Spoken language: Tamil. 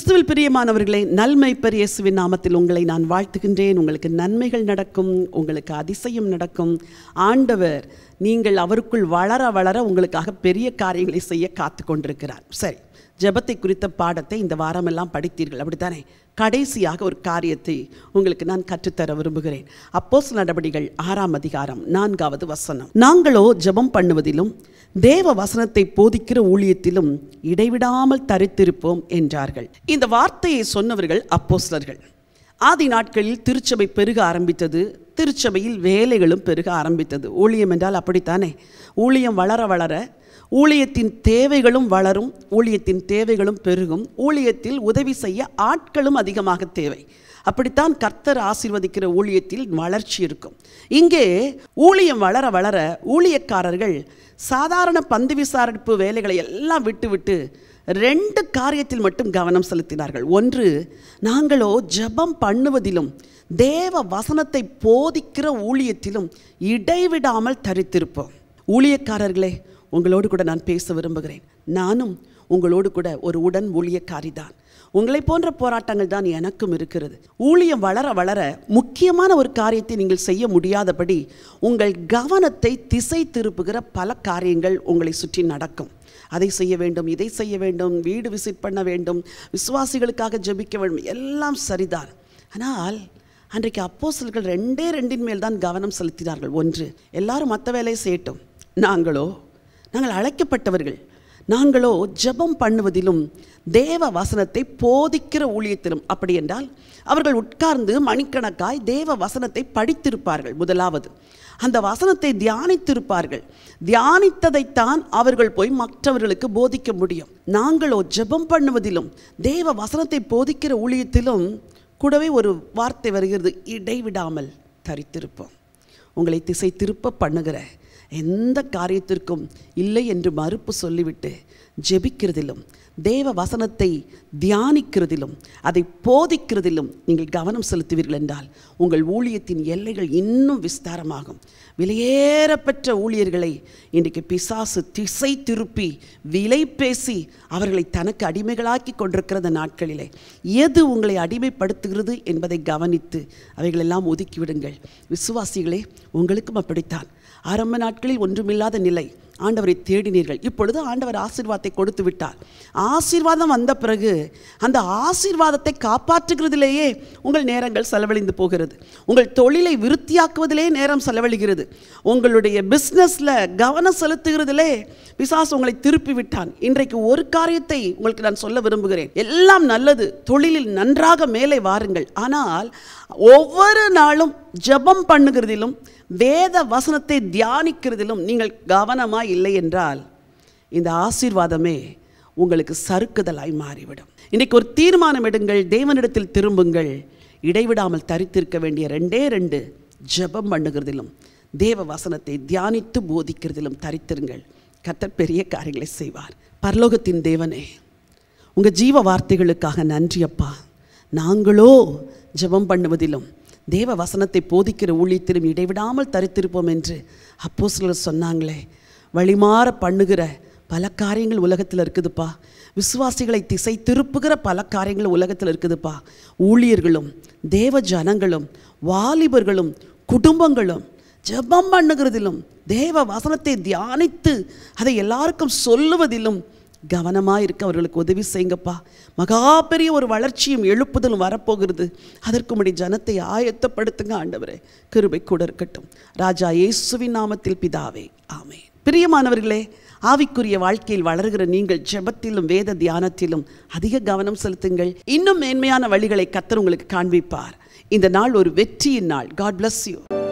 கிறிஸ்துவில் பிரியமானவர்களே நன்மை பெரியசுவின் நாமத்தில் உங்களை நான் வாழ்த்துகின்றேன் உங்களுக்கு நன்மைகள் நடக்கும் உங்களுக்கு அதிசயம் நடக்கும் ஆண்டவர் நீங்கள் அவருக்குள் வளர வளர உங்களுக்காக பெரிய காரியங்களை செய்ய காத்து கொண்டிருக்கிறார் சரி ஜெபத்தை குறித்த பாடத்தை இந்த வாரமெல்லாம் படித்தீர்கள் அப்படித்தானே கடைசியாக ஒரு காரியத்தை உங்களுக்கு நான் கற்றுத்தர விரும்புகிறேன் அப்போஸ் நடபடிகள் ஆறாம் அதிகாரம் நான்காவது வசனம் நாங்களோ ஜெபம் பண்ணுவதிலும் தேவ வசனத்தை போதிக்கிற ஊழியத்திலும் இடைவிடாமல் தரித்திருப்போம் என்றார்கள் இந்த வார்த்தையை சொன்னவர்கள் அப்போஸ்லர்கள் ஆதி நாட்களில் திருச்சபை பெருக ஆரம்பித்தது திருச்சபையில் வேலைகளும் பெருக ஆரம்பித்தது ஊழியம் என்றால் அப்படித்தானே ஊழியம் வளர வளர ஊழியத்தின் தேவைகளும் வளரும் ஊழியத்தின் தேவைகளும் பெருகும் ஊழியத்தில் உதவி செய்ய ஆட்களும் அதிகமாக தேவை அப்படித்தான் கர்த்தர் ஆசீர்வதிக்கிற ஊழியத்தில் வளர்ச்சி இருக்கும் இங்கே ஊழியம் வளர வளர ஊழியக்காரர்கள் சாதாரண பந்து விசாரிப்பு வேலைகளை எல்லாம் விட்டுவிட்டு ரெண்டு காரியத்தில் மட்டும் கவனம் செலுத்தினார்கள் ஒன்று நாங்களோ ஜெபம் பண்ணுவதிலும் தேவ வசனத்தை போதிக்கிற ஊழியத்திலும் இடைவிடாமல் தரித்திருப்போம் ஊழியக்காரர்களே உங்களோடு கூட நான் பேச விரும்புகிறேன் நானும் உங்களோடு கூட ஒரு உடன் ஊழியக்காரி தான் உங்களை போன்ற போராட்டங்கள் தான் எனக்கும் இருக்கிறது ஊழியம் வளர வளர முக்கியமான ஒரு காரியத்தை நீங்கள் செய்ய முடியாதபடி உங்கள் கவனத்தை திசை திருப்புகிற பல காரியங்கள் உங்களை சுற்றி நடக்கும் அதை செய்ய வேண்டும் இதை செய்ய வேண்டும் வீடு விசிட் பண்ண வேண்டும் விசுவாசிகளுக்காக ஜெபிக்க வேண்டும் எல்லாம் சரிதான் ஆனால் அன்றைக்கு அப்போஸ்தலர்கள் ரெண்டே ரெண்டின் மேல் தான் கவனம் செலுத்தினார்கள் ஒன்று எல்லாரும் மற்ற வேலையை செய்யட்டும் நாங்களோ நாங்கள் அழைக்கப்பட்டவர்கள் நாங்களோ ஜெபம் பண்ணுவதிலும் தேவ வசனத்தை போதிக்கிற ஊழியத்திலும் அப்படி என்றால் அவர்கள் உட்கார்ந்து மணிக்கணக்காய் தேவ வசனத்தை படித்திருப்பார்கள் முதலாவது அந்த வசனத்தை தியானித்திருப்பார்கள் தியானித்ததைத்தான் அவர்கள் போய் மற்றவர்களுக்கு போதிக்க முடியும் நாங்களோ ஜெபம் பண்ணுவதிலும் தேவ வசனத்தை போதிக்கிற ஊழியத்திலும் கூடவே ஒரு வார்த்தை வருகிறது இடைவிடாமல் தரித்திருப்போம் உங்களை திசை திருப்ப பண்ணுகிற எந்த காரியத்திற்கும் இல்லை என்று மறுப்பு சொல்லிவிட்டு ஜெபிக்கிறதிலும் தேவ வசனத்தை தியானிக்கிறதிலும் அதை போதிக்கிறதிலும் நீங்கள் கவனம் செலுத்துவீர்கள் என்றால் உங்கள் ஊழியத்தின் எல்லைகள் இன்னும் விஸ்தாரமாகும் விலையேறப்பெற்ற ஊழியர்களை இன்றைக்கு பிசாசு திசை திருப்பி விலை பேசி அவர்களை தனக்கு அடிமைகளாக்கி கொண்டிருக்கிற நாட்களிலே எது உங்களை அடிமைப்படுத்துகிறது என்பதை கவனித்து அவைகளெல்லாம் ஒதுக்கிவிடுங்கள் விசுவாசிகளே உங்களுக்கும் அப்படித்தான் ஆரம்ப நாட்களில் ஒன்றுமில்லாத நிலை ஆண்டவரை தேடினீர்கள் இப்பொழுது ஆண்டவர் ஆசீர்வாதத்தை கொடுத்து விட்டார் ஆசீர்வாதம் வந்த பிறகு அந்த ஆசீர்வாதத்தை காப்பாற்றுகிறதிலேயே உங்கள் நேரங்கள் செலவழிந்து போகிறது உங்கள் தொழிலை விருத்தியாக்குவதிலே நேரம் செலவழிகிறது உங்களுடைய பிஸ்னஸில் கவனம் செலுத்துகிறதிலே பிசாசு உங்களை திருப்பி விட்டான் இன்றைக்கு ஒரு காரியத்தை உங்களுக்கு நான் சொல்ல விரும்புகிறேன் எல்லாம் நல்லது தொழிலில் நன்றாக மேலே வாருங்கள் ஆனால் ஒவ்வொரு நாளும் ஜெபம் பண்ணுகிறதிலும் வேத வசனத்தை தியானிக்கிறதிலும் நீங்கள் கவனமாக இல்லை என்றால் இந்த ஆசீர்வாதமே உங்களுக்கு சறுக்குதலாய் மாறிவிடும் இன்னைக்கு ஒரு தீர்மானம் எடுங்கள் தேவனிடத்தில் திரும்புங்கள் இடைவிடாமல் தரித்திருக்க வேண்டிய ரெண்டே ரெண்டு ஜெபம் பண்ணுகிறதிலும் தேவ வசனத்தை தியானித்து போதிக்கிறதிலும் தரித்திருங்கள் கர்த்தர் பெரிய காரியங்களை செய்வார் பரலோகத்தின் தேவனே உங்கள் ஜீவ வார்த்தைகளுக்காக நன்றி அப்பா நாங்களோ ஜெபம் பண்ணுவதிலும் தேவ வசனத்தை போதிக்கிற ஊழியத்திலும் இடைவிடாமல் தரித்திருப்போம் என்று அப்போ சிலர் சொன்னாங்களே வழிமாற பண்ணுகிற பல காரியங்கள் உலகத்தில் இருக்குதுப்பா விசுவாசிகளை திசை திருப்புகிற பல காரியங்கள் உலகத்தில் இருக்குதுப்பா ஊழியர்களும் தேவ ஜனங்களும் வாலிபர்களும் குடும்பங்களும் ஜெபம் பண்ணுகிறதிலும் தேவ வசனத்தை தியானித்து அதை எல்லாருக்கும் சொல்லுவதிலும் கவனமாக இருக்க அவர்களுக்கு உதவி செய்யுங்கப்பா மகா பெரிய ஒரு வளர்ச்சியும் எழுப்புதலும் வரப்போகிறது அதற்கு முடி ஜனத்தை ஆயத்தப்படுத்துங்க ஆண்டவரே கிருபை கூட இருக்கட்டும் ராஜா இயேசுவின் நாமத்தில் பிதாவே ஆமே பிரியமானவர்களே ஆவிக்குரிய வாழ்க்கையில் வளர்கிற நீங்கள் ஜெபத்திலும் வேத தியானத்திலும் அதிக கவனம் செலுத்துங்கள் இன்னும் மேன்மையான வழிகளை கத்தர் உங்களுக்கு காண்பிப்பார் இந்த நாள் ஒரு வெற்றியின் நாள் காட் bless யூ